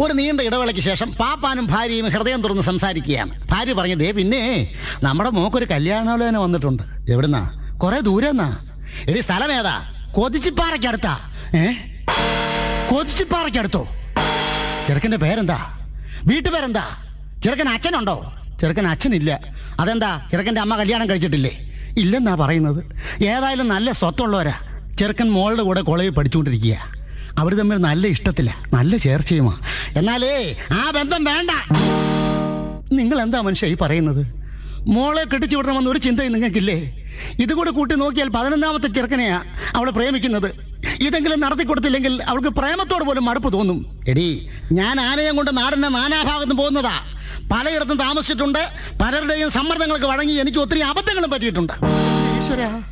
ഒരു നീണ്ട ഇടവേളയ്ക്ക് ശേഷം പാപ്പാനും ഭാര്യയും ഹൃദയം തുറന്ന് സംസാരിക്കുകയാണ് ഭാര്യ പറഞ്ഞതേ പിന്നെ നമ്മുടെ മോക്കൊരു കല്യാണാലോചന വന്നിട്ടുണ്ട് എവിടുന്നാ കുറെ ദൂരെന്നാ എടി സ്ഥലം ഏതാ കൊതിച്ചിപ്പാറയ്ക്കടുത്താ ഏ കൊതിച്ചിപ്പാറയ്ക്കടുത്തോ ചെറുക്കന്റെ പേരെന്താ വീട്ടുപേരെന്താ ചെറുക്കൻ അച്ഛനുണ്ടോ ചെറുക്കൻ അച്ഛനില്ല അതെന്താ ചെറുക്കന്റെ അമ്മ കല്യാണം കഴിച്ചിട്ടില്ലേ ഇല്ലെന്നാ പറയുന്നത് ഏതായാലും നല്ല സ്വത്തുള്ളവരാ ചെറുക്കൻ മോളുടെ കൂടെ കോളേജിൽ പഠിച്ചുകൊണ്ടിരിക്കുക അവർ തമ്മിൽ നല്ല ഇഷ്ടത്തില്ല നല്ല ചേർച്ചയുമാ എന്നാലേ ആ ബന്ധം വേണ്ട നിങ്ങൾ എന്താ മനുഷ്യ ഈ പറയുന്നത് മോളെ കെട്ടിച്ചു വിടണമെന്ന് ഒരു ചിന്തയും നിങ്ങൾക്കില്ലേ ഇതുകൂടെ കൂട്ടി നോക്കിയാൽ പതിനൊന്നാമത്തെ ചെറുക്കനെയാ അവളെ പ്രേമിക്കുന്നത് ഇതെങ്കിലും നടത്തി കൊടുത്തില്ലെങ്കിൽ അവൾക്ക് പ്രേമത്തോട് പോലും മടുപ്പ് തോന്നും എടി ഞാൻ ആനയം കൊണ്ട് നാടിന്റെ നാനാഭാഗത്തും പോകുന്നതാ പലയിടത്തും താമസിച്ചിട്ടുണ്ട് പലരുടെയും സമ്മർദ്ദങ്ങൾക്ക് വഴങ്ങി എനിക്ക് ഒത്തിരി അബദ്ധങ്ങളും പറ്റിയിട്ടുണ്ട് ഈശ്വരാ